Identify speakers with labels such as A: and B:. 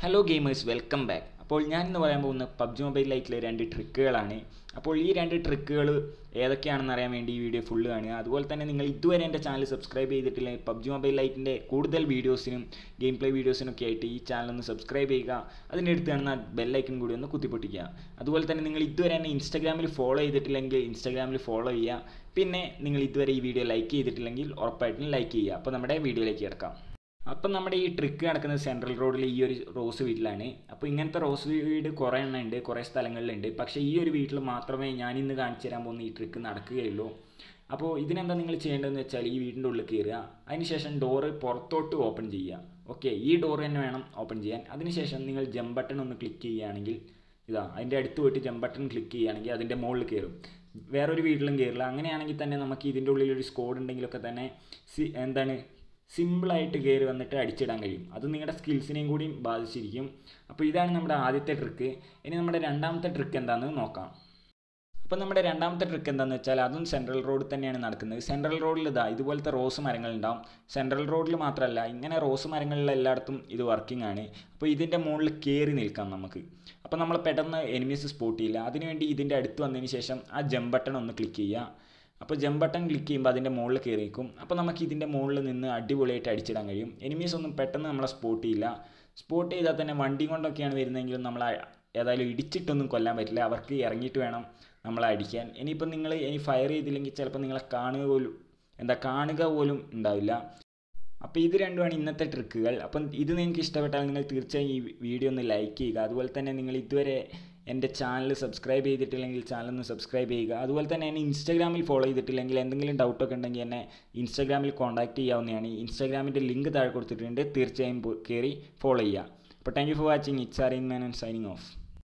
A: hello gamers welcome back അപ്പോൾ ഞാൻ ഇന്ന് പറയാൻ പോകുന്ന പബ്ജി മൊബൈൽ ലൈറ്റിലെ രണ്ട് ട്രിക്കുകളാണ് അപ്പോൾ ഈ രണ്ട് ട്രിക്കുകൾ ഏതൊക്കെയാണെന്ന് അറിയാൻ വേണ്ടി ഈ വീഡിയോ ഫുള്ള് കാണുക അതുപോലെ തന്നെ നിങ്ങൾ ഇതുവരെ എൻ്റെ ചാനൽ സബ്സ്ക്രൈബ് ചെയ്തിട്ടില്ലെങ്കിൽ പബ്ജി മൊബൈൽ ലൈറ്റിൻ്റെ കൂടുതൽ വീഡിയോസിനും ഗെയിം പ്ലേ വീഡിയോസിനൊക്കെ ആയിട്ട് ഈ ചാനൽ ഒന്ന് സബ്സ്ക്രൈബ് ചെയ്യുക അതിൻ്റെ അടുത്ത് കാണുന്ന ബെല്ലൈക്കൺ കൂടി ഒന്ന് കുത്തിപ്പൊട്ടിക്കുക അതുപോലെ തന്നെ നിങ്ങൾ ഇതുവരെ എന്നെ ഇൻസ്റ്റാഗ്രാമിൽ ഫോളോ ചെയ്തിട്ടില്ലെങ്കിൽ ഇൻസ്റ്റാഗ്രാമിൽ ഫോളോ ചെയ്യുക പിന്നെ നിങ്ങൾ ഇതുവരെ ഈ വീഡിയോ ലൈക്ക് ചെയ്തിട്ടില്ലെങ്കിൽ ഉറപ്പായിട്ടും ലൈക്ക് ചെയ്യുക അപ്പോൾ നമ്മുടെ വീഡിയോയിലേക്ക് കിടക്കാം അപ്പം നമ്മുടെ ഈ ട്രിക്ക് നടക്കുന്നത് സെൻട്രൽ റോഡിൽ ഈ ഒരു റോസ് വീട്ടിലാണ് അപ്പോൾ ഇങ്ങനത്തെ റോസ് വീട് കുറേ എണ്ണം ഉണ്ട് കുറേ സ്ഥലങ്ങളിലുണ്ട് പക്ഷേ ഈ ഒരു വീട്ടിൽ മാത്രമേ ഞാൻ ഇന്ന് കാണിച്ചു തരാൻ പോകുന്ന ഈ ട്രിക്ക് നടക്കുകയുള്ളൂ അപ്പോൾ ഇതിനെന്താ നിങ്ങൾ ചെയ്യേണ്ടതെന്ന് വെച്ചാൽ ഈ വീടിൻ്റെ ഉള്ളിൽ കയറുക അതിനുശേഷം ഡോറ് പുറത്തോട്ട് ഓപ്പൺ ചെയ്യുക ഓക്കെ ഈ ഡോർ തന്നെ വേണം ഓപ്പൺ ചെയ്യാൻ അതിനുശേഷം നിങ്ങൾ ജമ്പ് ബട്ടൺ ഒന്ന് ക്ലിക്ക് ചെയ്യുകയാണെങ്കിൽ ഇതാ അതിൻ്റെ അടുത്ത് പോയിട്ട് ജമ്പ് ബട്ടൺ ക്ലിക്ക് ചെയ്യുകയാണെങ്കിൽ അതിൻ്റെ മുകളിൽ കയറും വേറൊരു വീട്ടിലും കയറില്ല അങ്ങനെയാണെങ്കിൽ തന്നെ നമുക്ക് ഇതിൻ്റെ ഉള്ളിൽ ഒരു സ്കോഡ് ഉണ്ടെങ്കിലൊക്കെ തന്നെ സി എന്താണ് സിമ്പിളായിട്ട് കയറി വന്നിട്ട് അടിച്ചിടാൻ കഴിയും അത് നിങ്ങളുടെ സ്കിൽസിനെയും കൂടി ബാധിച്ചിരിക്കും അപ്പോൾ ഇതാണ് നമ്മുടെ ആദ്യത്തെ ട്രിക്ക് ഇനി നമ്മുടെ രണ്ടാമത്തെ ട്രിക്ക് എന്താണെന്ന് നോക്കാം അപ്പോൾ നമ്മുടെ രണ്ടാമത്തെ ട്രിക്ക് എന്താണെന്ന് വെച്ചാൽ അതും സെൻട്രൽ റോഡിൽ തന്നെയാണ് നടക്കുന്നത് സെൻട്രൽ റോഡിൽ ഇതാ ഇതുപോലത്തെ റോസ് മരങ്ങൾ ഉണ്ടാവും സെൻട്രൽ റോഡിൽ മാത്രമല്ല ഇങ്ങനെ റോസ് മരങ്ങളിൽ എല്ലായിടത്തും ഇത് വർക്കിംഗ് ആണ് അപ്പോൾ ഇതിൻ്റെ മുകളിൽ കയറി നിൽക്കാം നമുക്ക് അപ്പോൾ നമ്മൾ പെട്ടെന്ന് എനിമീസ് സ്പോട്ട് ചെയ്യില്ല അതിനുവേണ്ടി ഇതിൻ്റെ അടുത്ത് വന്നതിന് ശേഷം ആ ജമ്പ് ബട്ടൺ ഒന്ന് ക്ലിക്ക് ചെയ്യുക അപ്പോൾ ജമ്പ് ബട്ടൺ ക്ലിക്ക് ചെയ്യുമ്പോൾ അതിൻ്റെ മുകളിൽ കയറി നിൽക്കും അപ്പോൾ നമുക്ക് ഇതിൻ്റെ മുകളിൽ നിന്ന് അടിപൊളിയായിട്ട് അടിച്ചിടാൻ കഴിയും എനിമീസ് ഒന്നും പെട്ടെന്ന് നമ്മളെ സ്പോട്ട് ചെയ്യില്ല സ്പോട്ട് ചെയ്താൽ തന്നെ വണ്ടി കൊണ്ടൊക്കെയാണ് വരുന്നതെങ്കിലും നമ്മൾ ഏതായാലും ഇടിച്ചിട്ടൊന്നും കൊല്ലാൻ പറ്റില്ല അവർക്ക് ഇറങ്ങിയിട്ട് വേണം നമ്മളെ അടിക്കാൻ ഇനിയിപ്പം നിങ്ങൾ ഇനി ഫയർ ചെയ്തില്ലെങ്കിൽ ചിലപ്പോൾ നിങ്ങളെ കാണുക പോലും എന്താ കാണുക പോലും ഉണ്ടാവില്ല അപ്പോൾ ഇത് രണ്ടുമാണ് ഇന്നത്തെ ട്രിക്കുകൾ അപ്പം ഇത് നിങ്ങൾക്ക് ഇഷ്ടപ്പെട്ടാൽ നിങ്ങൾ തീർച്ചയായും ഈ വീഡിയോ ഒന്ന് ലൈക്ക് ചെയ്യുക അതുപോലെ തന്നെ നിങ്ങൾ ഇതുവരെ എൻ്റെ ചാനൽ സബ്സ്ക്രൈബ് ചെയ്തിട്ടില്ലെങ്കിൽ ചാനൽ ഒന്ന് സബ്സ്ക്രൈബ് ചെയ്യുക അതുപോലെ തന്നെ എന്നെ ഇൻസ്റ്റാഗ്രാമിൽ ഫോളോ ചെയ്തിട്ടില്ലെങ്കിൽ എന്തെങ്കിലും ഡൗട്ടൊക്കെ ഉണ്ടെങ്കിൽ എന്നെ ഇൻസ്റ്റാഗ്രാമിൽ കോൺടാക്റ്റ് ചെയ്യാവുന്നതാണ് ഇൻസ്റ്റാഗ്രാമിൻ്റെ ലിങ്ക് താഴെ കൊടുത്തിട്ടുണ്ട് തീർച്ചയായും കയറി ഫോളോ ചെയ്യുക അപ്പോൾ thank you for watching it's ആർ ഇൻ മാൻ ആൻഡ് സൈനിങ് ഓഫ്